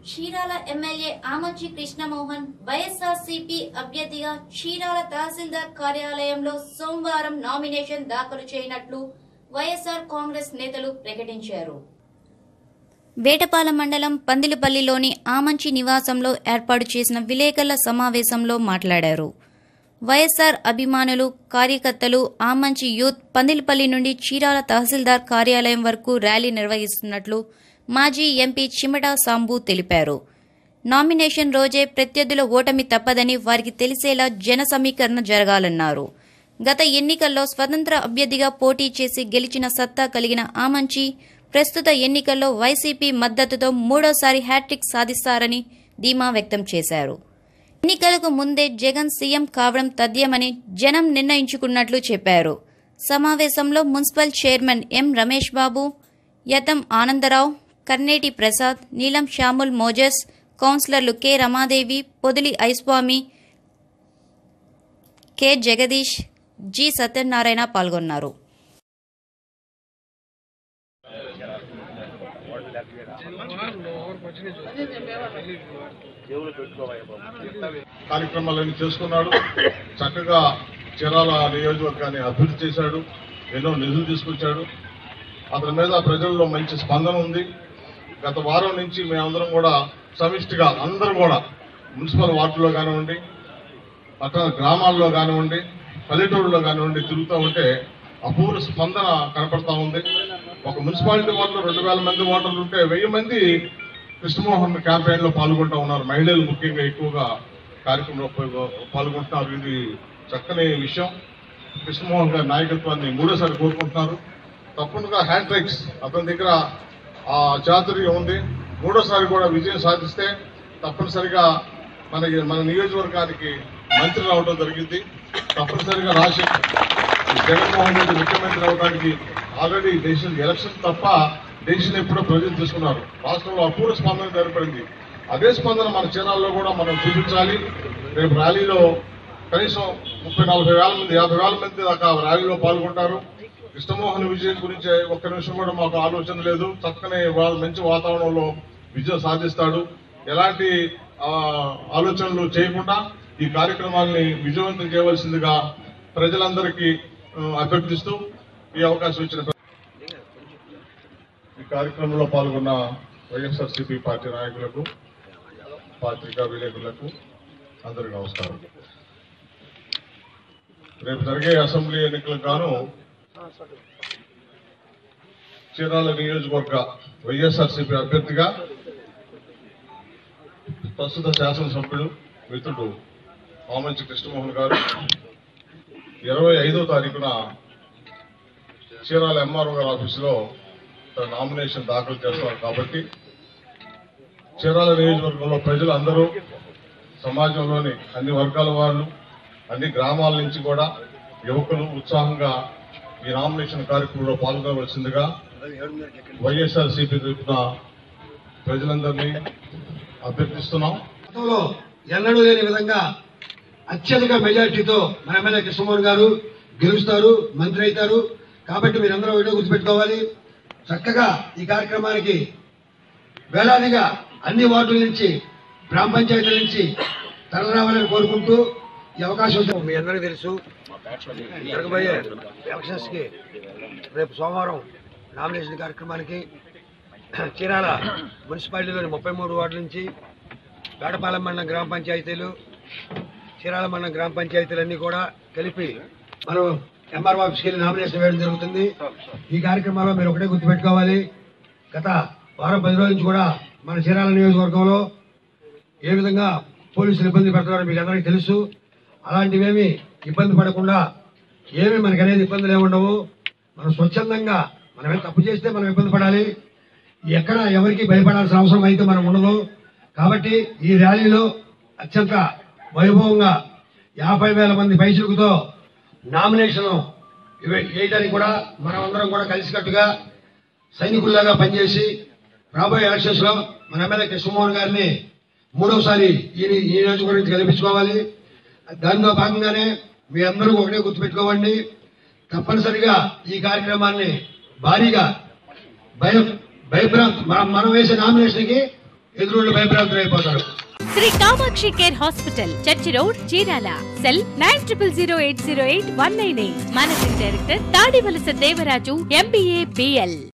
Chirala MLA Amanchi Krishnamohan YSRCP అభ్యర్థిగా చీరాల తహసీల్దార్ కార్యాలయంలో సోమవారం నామినేషన్ దాఖలు చేయనట్లు వైఎస్ఆర్ కాంగ్రెస్ నేతలు ప్రకటించారు వేటపాలెం మండలం పందిలిపల్లిలోని ఆమంచి నివాసంలో ఏర్పాటు చేసిన విలేకరుల సమావేశంలో మాట్లాడారు వైఎస్ఆర్ అభిమానులు కార్యకర్తలు ఆమంచి యూత్ పందిలిపల్లి నుండి చీరాల తహసీల్దార్ కార్యాలయం వరకు ర్యాలీ నిర్వహిస్తున్నట్లు మాజీ ఎంపీ చిమటా సాంబు తెలిపారు నామినేషన్ రోజే ప్రత్యర్థుల ఓటమి తప్పదని వారికి తెలిసేలా జన సమీకరణ జరగాలన్నారు గత ఎన్నికల్లో స్వతంత్ర అభ్యర్థిగా పోటీ చేసి గెలిచిన సత్తా కలిగిన ఆమంచి ప్రస్తుత ఎన్నికల్లో వైసీపీ మద్దతుతో మూడోసారి హ్యాట్రిక్ సాధిస్తారని ధీమా వ్యక్తం చేశారు ఎన్నికలకు ముందే జగన్ సీఎం కావడం తథ్యమని జనం నిర్ణయించుకున్నట్లు చెప్పారు సమావేశంలో municipal chairman M Ramesh Babu Yatham Anandarao Karneti Prasad Neelam Samuel Moses కౌన్సిలర్లు K Ramadevi Podili Aiswami K Jagadish G Satyanarayana పాల్గొన్నారు కార్యక్రమాలన్నీ చేసుకున్నాడు చక్కగా చీరాల నియోజకవర్గాన్ని అభివృద్ధి చేశాడు ఎన్నో నిధులు తీసుకొచ్చాడు అతని మీద ప్రజల్లో మంచి స్పందన ఉంది గత వారం నుంచి మేమందరం కూడా సమిష్టిగా అందరం కూడా మున్సిపల్ వార్డులో కానివ్వండి పట్టణ గ్రామాల్లో కానివ్వండి పల్లెటూరులో కానివ్వండి తిరుగుతూ ఉంటే అపూర్వ స్పందన కనపడతా ఉంది ఒక మున్సిపాలిటీ వార్డులో రెండు వేల మంది ఓటర్లు ఉంటే వెయ్యి మంది కృష్ణమోహన్ క్యాంపెయిన్ లో పాల్గొంటూ ఉన్నారు మహిళలు ముఖ్యంగా ఎక్కువగా కార్యక్రమంలో పాల్గొ- పాల్గొంటున్నారు ఇది చక్కని విషయం కృష్ణమోహన్ గారి నాయకత్వాన్ని మూడోసారి కోరుకుంటున్నారు తప్పకుండా హ్యాండ్ ట్రైక్స్ అతని దగ్గర ఆ చాతుర్యం ఉంది మూడోసారి కూడా విజయం సాధిస్తే తప్పనిసరిగా మనకి మన నియోజకవర్గానికి మంత్రి రావడం జరిగింది తప్పనిసరిగా రాజశేఖర్ జగన్మోహన్ రెడ్డి ముఖ్యమంత్రి అవడానికి ఆల్రెడీ దేశం ఎలక్షన్ తప్ప దేశం ఎప్పుడో ప్రజలు తీసుకున్నారు రాష్ట్రంలో అపూర్వ స్పందన ఏర్పడింది అదే స్పందన మన చీరాల్లో కూడా మనం చూపించాలి రేపు ర్యాలీలో కనీసం ముప్పై నలభై వేల మంది యాభై వేల మంది దాకా ర్యాలీలో పాల్గొంటారు కృష్ణమోహన్ విజయం గురించి ఒక్క నిమిషం కూడా మాకు ఆలోచన లేదు చక్కని వాళ్ళ మంచి వాతావరణంలో విజయం సాధిస్తాడు ఎలాంటి ఆ, ఆలోచనలు చేయకుండా ఈ కార్యక్రమాన్ని విజయవంతం చేయవలసిందిగా ప్రజలందరికీ ఆ, అభ్యర్థిస్తూ ఈ అవకాశం ఇచ్చిన ప్ర- ఈ కార్యక్రమంలో పాల్గొన్న వైఎస్ఆర్సీపీ పార్టీ నాయకులకు పాత్రికా విలేకరులకు అందరికీ నమస్కారం రేపు జరిగే అసెంబ్లీ ఎన్నికలకు గాను చీరాల నియోజకవర్గ వైఎస్ఆర్సీపీ అభ్యర్థిగా ప్రస్తుత శాసనసభ్యుడు మిత్రుడు ఆమంచి కృష్ణమోహన్ గారు ఇరవై ఐదో తారీఖున చీరాల ఎంఆర్ఓ గారి ఆఫీసులో తన నామినేషన్ దాఖలు చేస్తారు కాబట్టి చీరాల నియోజకవర్గంలో ప్రజలు అందరూ సమాజంలోని అన్ని వర్గాల వాళ్ళు అన్ని గ్రామాల నుంచి కూడా యువకులు ఉత్సాహంగా ఈ నామినేషన్ కార్యక్రమంలో పాల్గొనవలసిందిగా వైఎస్ఆర్ సిపి తరఫున ప్రజలందరినీ అభ్యర్థిస్తున్నాం గతంలో ఎన్నడూ లేని విధంగా అత్యధిక మెజార్టీతో మన ఎమ్మెల్యే కృష్ణమోహన్ గారు గెలుస్తారు మంత్రి అవుతారు కాబట్టి మీరందరూ వీడియో గుర్తుపెట్టుకోవాలి చక్కగా ఈ కార్యక్రమానికి వేలాదిగా అన్ని వార్డుల నుంచి గ్రామ పంచాయతీల నుంచి తరలిరావాలని కోరుకుంటూ ఈ అవకాశం ఇచ్చిన- మీ అందరికీ తెలుసు జరగబోయే ఎలక్షన్స్ కి రేపు సోమవారం నామినేషన్ కార్యక్రమానికి చీరాల మున్సిపాలిటీలోని ముప్పై మూడు వార్డుల నుంచి వేటపాలెం మండలం గ్రామ పంచాయతీలు చీరాల మండలం గ్రామ పంచాయతీలన్నీ కూడా కలిపి మనం ఎంఆర్ ఆఫీస్కి వెళ్ళి నామినేషన్ వేయడం జరుగుతుంది ఈ కార్యక్రమంలో మీరు ఒకటే గుర్తుపెట్టుకోవాలి గత వారం పది రోజుల నుంచి కూడా మన చీరాల నియోజకవర్గంలో ఏ విధంగా పోలీసులు ఇబ్బంది పెడుతున్నారో మీకు అందరికీ తెలుసు అలాంటివేమి ఇబ్బంది పడకుండా ఏమి మనకు అనేది ఇబ్బందులు ఏమి ఉండవు మనం స్వచ్ఛందంగా మనం ఏమైనా తప్పు చేస్తే మనం ఇబ్బంది పడాలి ఎక్కడ ఎవరికి భయపడాల్సిన అవసరం అయితే మనం ఉండదు కాబట్టి ఈ ర్యాలీలో అత్యంత వైభవంగా యాభై వేల మంది పైసలకుతో నామినేషన్ వేయడానికి కూడా మనం అందరం కూడా కలిసికట్టుగా సైనికుల్లాగా పనిచేసి రాబోయే ఎలక్షన్స్ లో మన ఎమ్మెల్యే కృష్ణమోహన్ గారిని మూడవసారి ఈ ఈ నియోజకవర్గం నుంచి గెలిపించుకోవాలి దానిలో భాగంగానే మీ అందరూ ఒకటే గుర్తుపెట్టుకోవండి తప్పనిసరిగా ఈ కార్యక్రమాన్ని భారీగా భయం భయభ్రాంత్ మనం మనం వేసే నామినేషన్కి ఎదురుళ్ళు భయభ్రాంతులు అయిపోతారు Shri Kamakshi care hospital church road Chirala cell nine triple zero eight zero eight one nine eight managing director Tadivalasa Devaraju MBA BL